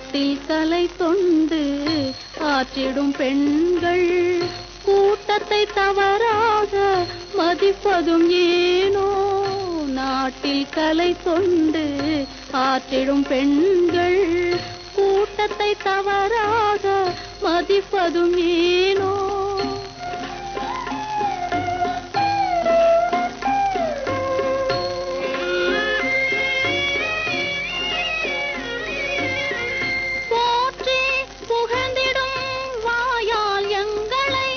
நாட்டில் கலை தொண்டு ஆற்றிடும் பெண்கள் கூட்டத்தை தவறாக மதிப்பதும் ஏனோ நாட்டில் கலை தொண்டு ஆற்றிடும் பெண்கள் கூட்டத்தை தவறாக மதிப்பதும் ஏனோ போற்றி புகழ்ந்திடும் வாயால் எங்களை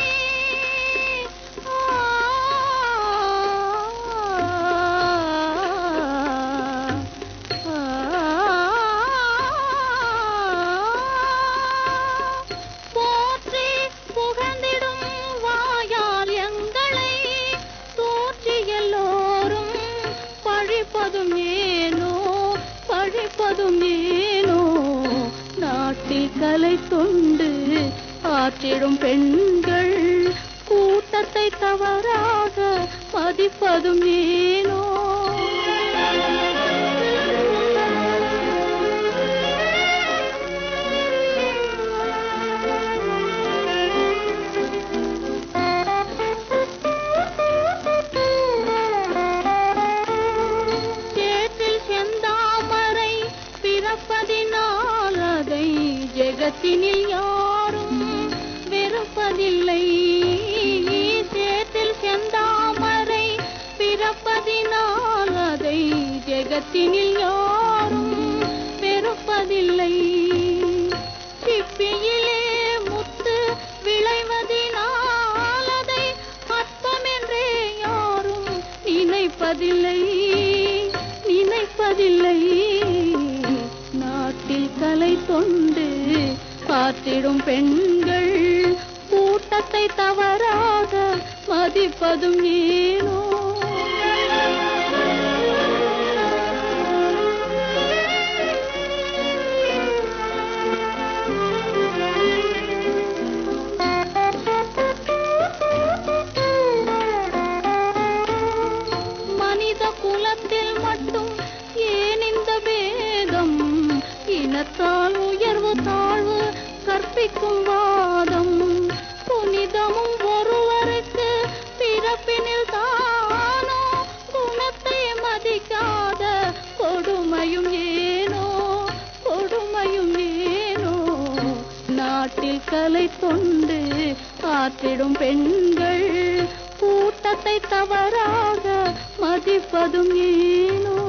போற்றி புகழ்ந்திடும் வாயால் எங்களை தோற்றி எல்லோரும் பழிப்பதும் ஏனோ பழிப்பதும் ஏனோ நாட்டில் கலை தொண்டு ஆற்றிடும் பெண்கள் கூட்டத்தை தவறாக மதிப்பதும் ஏனோ சேற்றில் செந்தாமரை பிறப்பதினால் அதை ஜெகத்தினில் யாரும் வெறுப்பதில்லை சேற்றில் செந்தாமரை பிறப்பதினால் அதை ஜெகத்தினில் யாரும் வெறுப்பதில்லை சிப்பியிலே முத்து விளைவதினால் அதை அற்பமென்றே யாரும் நினைப்பதில்லை நினைப்பதில்லை நாட்டில் கலை தொண்டு காத்திடும் பெண்கள் கூட்டத்தை தவறாக மதிப்பதும் ஏனோ மனித குலத்தில் மட்டும் ஏன் இந்த பேதம் இனத்தால் உயர்வு தாழ்வு கற்பிக்கும் வாதம் புனிதமும் ஒருவருக்கு பிறப்பினில் தானோ குணத்தை மதிக்காத கொடுமையும் ஏனோ கொடுமையும் ஏனோ நாட்டில் கலை தொண்டு ஆற்றிடும் பெண்கள் கூட்டத்தை தவறாக மதிப்பதும் ஏனோ